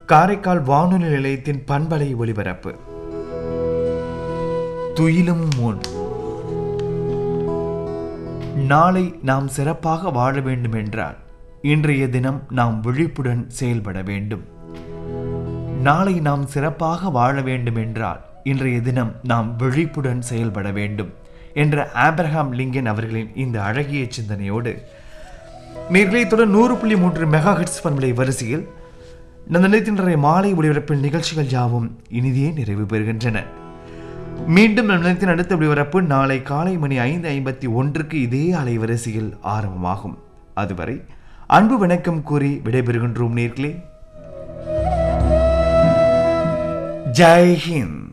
காரைக்கால் வானொலி நிலையத்தின் பண்பலை ஒலிபரப்பு துயிலும் முன் நாளை நாம் சிறப்பாக வாழ வேண்டும் என்றால் இன்றைய தினம் நாம் விழிப்புடன் செயல்பட வேண்டும் நாளை நாம் சிறப்பாக வாழ வேண்டும் என்றால் இன்றைய தினம் நாம் விழிப்புடன் செயல்பட வேண்டும் என்ற ஆப்ரஹாம் லிங்கன் அவர்களின் இந்த அழகிய சிந்தனையோடு நிர்ணயத்துடன் நூறு புள்ளி மூன்று மெகா ஹெட்ஸ் பண்பலை வரிசையில் இந்த நிலையத்தினுடைய மாலை ஒளிபரப்பில் நிகழ்ச்சிகள் யாவும் இனிதே நிறைவு பெறுகின்றன மீண்டும் நம் நிலையத்தின் அடுத்த ஒளிபரப்பு நாளை காலை மணி ஐந்து ஐம்பத்தி ஒன்றுக்கு இதே அலைவரிசையில் ஆரம்பமாகும் அதுவரை அன்பு வணக்கம் கூறி விடைபெறுகின்றோம் நேர்களே ஜெய் ஹிந்த்